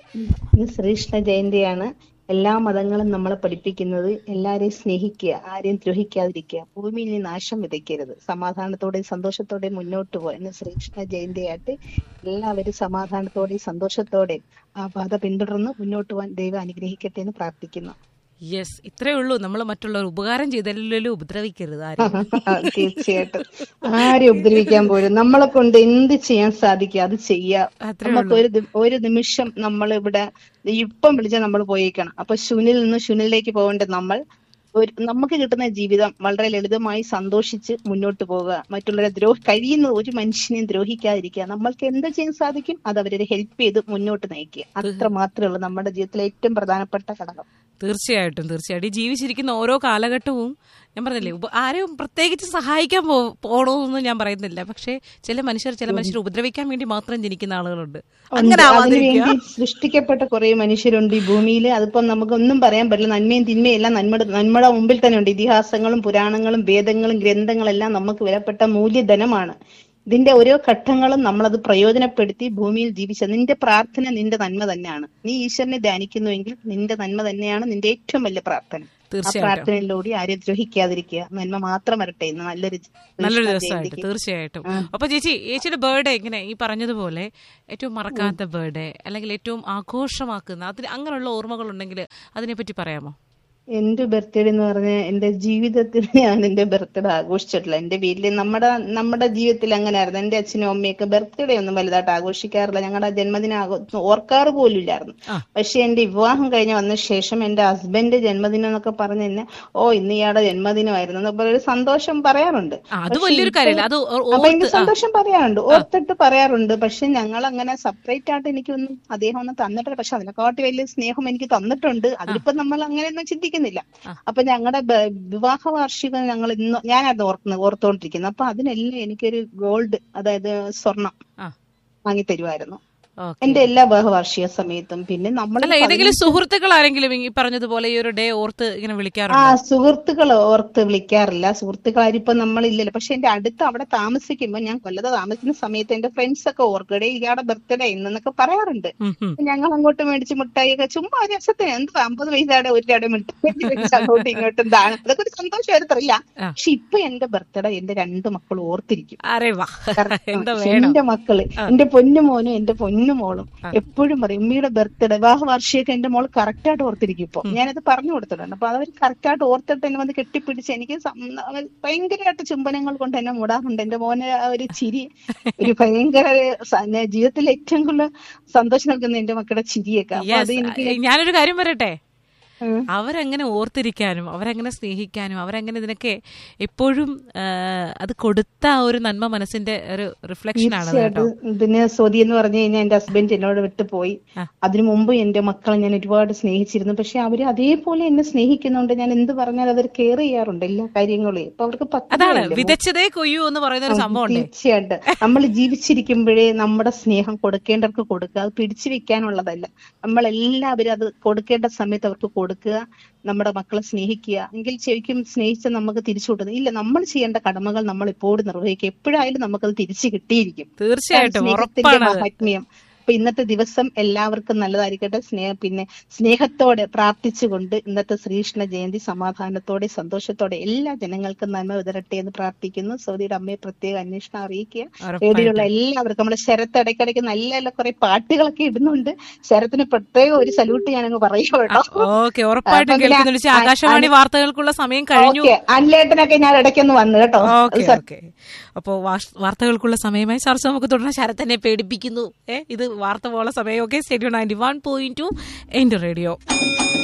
ഇത് ശ്രീകൃഷ്ണ ജയന്തിയാണ് എല്ലാ മതങ്ങളും നമ്മളെ പഠിപ്പിക്കുന്നത് എല്ലാരെയും സ്നേഹിക്കുക ആരെയും ദ്രോഹിക്കാതിരിക്കുക ഭൂമിയിൽ നിന്ന് നാശം വിതയ്ക്കരുത് സമാധാനത്തോടെയും സന്തോഷത്തോടെയും മുന്നോട്ട് പോകാൻ ഇന്ന് ശ്രീകൃഷ്ണ ജയന്തിയായിട്ട് എല്ലാവരും സമാധാനത്തോടെയും സന്തോഷത്തോടെയും ആ പാത പിന്തുടർന്ന് മുന്നോട്ട് പോകാൻ ദൈവം അനുഗ്രഹിക്കട്ടെ എന്ന് പ്രാർത്ഥിക്കുന്നു യെസ് ഇത്രേ ഉള്ളൂ നമ്മൾ മറ്റുള്ളവർ ഉപകാരം ചെയ്തല്ലോ ഉപദ്രവിക്കരുത് ആരും തീർച്ചയായിട്ടും ആരെയും ഉപദ്രവിക്കാൻ പോലും നമ്മളെ കൊണ്ട് എന്ത് ചെയ്യാൻ സാധിക്കുക അത് ചെയ്യാം അത്രേ നമുക്ക് ഒരു ദി- ഒരു നിമിഷം നമ്മൾ ഇവിടെ ഇപ്പം വിളിച്ചാൽ നമ്മൾ പോയേക്കണം അപ്പൊ ശൂന്യൽ നിന്ന് ശൂന്യലിലേക്ക് പോകേണ്ട നമ്മൾ ഒരു നമുക്ക് കിട്ടുന്ന ജീവിതം വളരെ ലളിതമായി സന്തോഷിച്ച് മുന്നോട്ട് പോവുക മറ്റുള്ളവരെ ദ്രോഹ കഴിയുന്ന ഒരു മനുഷ്യനെയും ദ്രോഹിക്കാതിരിക്കുക നമ്മൾക്ക് എന്ത് ചെയ്യാൻ സാധിക്കും അത് അവരെ ഹെൽപ്പ് ചെയ്ത് മുന്നോട്ട് നയിക്കുക അത്ര മാത്രമേ ഉള്ളൂ നമ്മുടെ ജീവിതത്തിലെ ഏറ്റവും പ്രധാനപ്പെട്ട ഘടകം തീർച്ചയായിട്ടും തീർച്ചയായിട്ടും ഈ ജീവിച്ചിരിക്കുന്ന ഓരോ കാലഘട്ടവും ഞാൻ പറഞ്ഞില്ലേ ഉപ- ആരെയും പ്രത്യേകിച്ച് സഹായിക്കാൻ പോ പോകണമെന്നൊന്നും ഞാൻ പറയുന്നില്ല പക്ഷേ ചില മനുഷ്യർ ചില മനുഷ്യർ ഉപദ്രവിക്കാൻ വേണ്ടി മാത്രം ജനിക്കുന്ന ആളുകളുണ്ട് അങ്ങനെ ഉണ്ട്. ആവാതിരിക്കുക അതിനുവേണ്ടി സൃഷ്ടിക്കപ്പെട്ട കുറെ മനുഷ്യരുണ്ട് ഈ ഭൂമിയിൽ അതിപ്പം നമുക്കൊന്നും പറയാൻ പറ്റില്ല നന്മയും തിന്മയും എല്ലാം നന്മയുടെ നന്മയുടെ മുമ്പിൽ തന്നെ ഉണ്ട് ഇതിഹാസങ്ങളും പുരാണങ്ങളും വേദങ്ങളും ഗ്രന്ഥങ്ങളെല്ലാം നമുക്ക് വിലപ്പെട്ട മൂല്യധനമാണ് ഇതിന്റെ ഓരോ ഘട്ടങ്ങളും നമ്മളത് പ്രയോജനപ്പെടുത്തി ഭൂമിയിൽ ജീവിച്ച നിന്റെ പ്രാർത്ഥന നിന്റെ നന്മ തന്നെയാണ് നീ ഈശ്വരനെ ധ്യാനിക്കുന്നുവെങ്കിൽ നിന്റെ നന്മ തന്നെയാണ് നിന്റെ ഏറ്റവും വലിയ പ്രാർത്ഥന ആ തീർച്ചയായിട്ടും പ്രാർത്ഥനയിലൂടെ ആരെയും ദ്രോഹിക്കാതിരിക്കുക നന്മ മാത്രം വരട്ടെ എന്ന് നല്ലൊരു നല്ലൊരു കൃഷ്ണ ദിവസമായിട്ട് ജയന്തിക്ക്. തീർച്ചയായിട്ടും ആ. അപ്പൊ ചേച്ചി ചേച്ചിയുടെ ബർത്ത്ഡേ ഇങ്ങനെ ഈ പറഞ്ഞതുപോലെ ഏറ്റവും മറക്കാത്ത ബർത്ത്ഡേ അല്ലെങ്കിൽ ഏറ്റവും ആഘോഷമാക്കുന്ന അതിന് അങ്ങനെയുള്ള ഓർമ്മകൾ ഉണ്ടെങ്കിൽ അതിനെപ്പറ്റി പറയാമോ എന്റെ ബർത്ത്ഡേ എന്ന് പറഞ്ഞ എന്റെ ജീവിതത്തിൽ ഞാൻ എന്റെ ബർത്ത്ഡേ ആഘോഷിച്ചിട്ടില്ല എന്റെ വീട്ടിൽ നമ്മുടെ നമ്മുടെ ജീവിതത്തിൽ അങ്ങനെയായിരുന്നു എന്റെ അച്ഛനും അമ്മയൊക്കെ ബർത്ത്ഡേ ഒന്നും വലുതായിട്ട് ആഘോഷിക്കാറില്ല ഞങ്ങളുടെ ജന്മദിനം ആഘോ ഓർക്കാറ് പോലും ഇല്ലായിരുന്നു ആ. പക്ഷെ എന്റെ വിവാഹം കഴിഞ്ഞ് വന്ന ശേഷം എന്റെ ഹസ്ബൻഡ് ജന്മദിനം എന്നൊക്കെ പറഞ്ഞ് തന്നെ ഓ ഇന്ന് ഇയാളുടെ ജന്മദിനമായിരുന്നു എന്നൊക്കെ ഒരു സന്തോഷം പറയാറുണ്ട് ആ, അത് പക്ഷെ വലിയൊരു ഇപ്പൊ- കാര്യമല്ല അത് ഓ- അപ്പൊ എനിക്ക് ഓർത്ത് ആ, സന്തോഷം പറയാറുണ്ട് ഓർത്തിട്ട് പറയാറുണ്ട് പക്ഷെ ഞങ്ങൾ അങ്ങനെ സെപ്പറേറ്റ് ആയിട്ട് എനിക്കൊന്നും അദ്ദേഹം ഒന്നും തന്നിട്ടില്ല പക്ഷെ അതിനെക്കാട്ടി വലിയ സ്നേഹം എനിക്ക് തന്നിട്ടുണ്ട് അതിലിപ്പോ നമ്മൾ അങ്ങനെയൊന്നും ചിന്തിക്കുന്നില്ല ആ. അപ്പൊ ഞങ്ങളുടെ വിവാഹ വാർഷികം ഞങ്ങൾ ഇന്ന് ഞാനായിരുന്നു ഓർക്കുന്നത് ഓർത്തോണ്ടിരിക്കുന്നത് അപ്പൊ അതിനെല്ലാം എനിക്കൊരു ഗോൾഡ് അതായത് സ്വർണം ആ. വാങ്ങി തരുമായിരുന്നു ഓക്കേ. എന്റെ എല്ലാ വിവാഹ വാർഷിക സമയത്തും പിന്നെ നമ്മൾ അല്ല ഏതെങ്കിലും സുഹൃത്തുക്കൾ ആരെങ്കിലും ഈ പറഞ്ഞതുപോലെ ഈ ഒരു ഡേ ഓർത്ത് ഇങ്ങനെ ആ വിളിക്കാറുണ്ടോ സുഹൃത്തുക്കൾ ഓർത്ത് വിളിക്കാറില്ല സുഹൃത്തുക്കൾ ആരിപ്പോ നമ്മളില്ലല്ലോ പക്ഷെ എന്റെ അടുത്ത് അവിടെ താമസിക്കുമ്പോ ഞാൻ കൊല്ലത്ത് താമസിക്കുന്ന സമയത്ത് എന്റെ ഫ്രണ്ട്സ് ഒക്കെ ഓർക്കടെ ഇയാളുടെ ബർത്ത്ഡേ ഇന്നൊക്കെ പറയാറുണ്ട് ഉം, ഉം. ഞങ്ങൾ അങ്ങോട്ട് മേടിച്ച് മിഠായി ഒക്കെ ചുമ്മാ ഒരു രസത്തിന് എന്ത് അമ്പത് പൈസയുടെ ഒരു രൂപയുടെ മിഠായി മേടിച്ച് അങ്ങോട്ടും ഇങ്ങോട്ടും ദാനം അതൊക്കെ ഒരു സന്തോഷമായിരുന്നില്ല ആ. പക്ഷെ ഇപ്പൊ എന്റെ ബർത്ത്ഡേ എന്റെ രണ്ട് മക്കൾ ഓർത്തിരിക്കും അരേ വാ Correct. എന്താ പക്ഷെ വേണം എന്റെ മക്കള് എന്റെ പൊന്നു മോനും എന്റെ പൊന്നു മോളും എപ്പോഴും പറയും ഉമ്മിയുടെ ബർത്ത്ഡേ വിവാഹ വാർഷികമൊക്കെ എന്റെ മോള് കറക്റ്റ് ആയിട്ട് ഓർത്തിരിക്കും ഇപ്പൊ ഞാനത് പറഞ്ഞു കൊടുത്തിട്ടുണ്ട് അപ്പൊ അവർ കറക്റ്റ് ആയിട്ട് ഓർത്തിട്ട് എന്നെ വന്ന് കെട്ടിപ്പിടിച്ച് എനിക്ക് സം- അവൻ ഭയങ്കരമായിട്ട് ചുംബനങ്ങൾ കൊണ്ട് എന്നെ മൂടാറുണ്ട് എന്റെ മോനെ ആ ഒരു ചിരി ഒരു ഭയങ്കര ഒരു സ- ഞാൻ ജീവിതത്തിൽ ഏറ്റവും കൂടുതൽ സന്തോഷം നൽകുന്ന എന്റെ മക്കളുടെ ചിരിയൊക്കെ അപ്പൊ അത് Yes. എനിക്ക് ഞാനൊരു കാര്യം പറയട്ടെ ഉം. അവരങ്ങനെ ഓർത്തിരിക്കാനും അവരങ്ങനെ സ്നേഹിക്കാനും അവരങ്ങനെ ഇതിനൊക്കെ എപ്പോഴും ആ, അത് കൊടുത്ത ആ ഒരു നന്മ മനസ്സിന്റെ ഒരു റിഫ്ലക്ഷൻ ആണ് കേട്ടോ തീർച്ചയായിട്ടും പിന്നെ സ്വതി എന്ന് പറഞ്ഞു കഴിഞ്ഞാൽ എന്റെ ഹസ്ബൻഡ് എന്നോട് വിട്ടു പോയി ആ. അതിനു മുമ്പ് എന്റെ മക്കളെ ഞാൻ ഒരുപാട് സ്നേഹിച്ചിരുന്നു പക്ഷെ അവര് അതേപോലെ എന്നെ സ്നേഹിക്കുന്നുണ്ട് ഞാൻ എന്ത് പറഞ്ഞാലും അവർ കെയർ ചെയ്യാറുണ്ട് എല്ലാ കാര്യങ്ങളും ഇപ്പൊ അവർക്ക് പത്ത് അതാണ് പേരല്ലേ? വിതച്ചതേ കൊയ്യൂ എന്ന് പറയുന്ന ഒരു സംഭവം ഉണ്ട് തീർച്ചയായിട്ടും നമ്മൾ ജീവിച്ചിരിക്കുമ്പോഴേ നമ്മുടെ സ്നേഹം കൊടുക്കേണ്ടവർക്ക് കൊടുക്കുക അത് പിടിച്ചു വെക്കാനുള്ളതല്ല നമ്മൾ എല്ലാവരും അത് കൊടുക്കേണ്ട സമയത്ത് അവർക്ക് കൊടുക്കുക നമ്മുടെ മക്കളെ സ്നേഹിക്കുക എങ്കിൽ ശരിക്കും സ്നേഹിച്ച നമുക്ക് തിരിച്ചു കൊടുക്കുന്നത് ഇല്ല നമ്മൾ ചെയ്യേണ്ട കടമകൾ നമ്മൾ എപ്പോഴും നിർവഹിക്കുക എപ്പോഴായാലും നമുക്കത് തിരിച്ചു കിട്ടിയിരിക്കും തീർച്ചയായിട്ടും സ്നേഹത്തിന്റെ ഉറപ്പാണത് മഹാത്മ്യം അപ്പൊ ഇന്നത്തെ ദിവസം എല്ലാവർക്കും നല്ലതായിരിക്കട്ടെ സ്നേഹ പിന്നെ സ്നേഹത്തോടെ പ്രാർത്ഥിച്ചുകൊണ്ട് ഇന്നത്തെ ശ്രീകൃഷ്ണ ജയന്തി സമാധാനത്തോടെ സന്തോഷത്തോടെ എല്ലാ ജനങ്ങൾക്കും നന്മ വിതരട്ടെ എന്ന് പ്രാർത്ഥിക്കുന്നു സൗദിയുടെ അമ്മയെ പ്രത്യേക അന്വേഷണം അറിയിക്കുക റേഡിയോയിലുള്ള എല്ലാവർക്കും നമ്മുടെ ശരത്ത് ഇടയ്ക്കിടയ്ക്ക് നല്ല നല്ല കുറെ പാട്ടുകളൊക്കെ ഇടുന്നുണ്ട് ശരത്തിന് പ്രത്യേക ഒരു സല്യൂട്ട് ഞാനങ്ങ് പറയും കേട്ടോ ഓക്കെ ഉറപ്പായിട്ടും അപ്പൊ പിന്നെ കേൾക്കുന്നു വിളിച്ച ആകാശവാണി വാർത്തകൾക്കുള്ള സമയം കഴിഞ്ഞു ഓക്കെ അനിലേട്ടനൊക്കെ ഞാൻ ഇടയ്ക്കൊന്ന് വന്നു കേട്ടോ ഓക്കെ ഓക്കെ അപ്പോ വാഷ്- വാർത്തകൾക്കുള്ള സമയമായി ചർച്ച നമുക്ക് തുടരാം ശരത്തനെ പേടിപ്പിക്കുന്നു ഏ ഇത് വാർത്ത പോലെ സമയമൊക്കെ സ്റ്റേഡിയോ നയൻറ്റി വൺ പോയിന്റ് ടു എന്റെ റേഡിയോ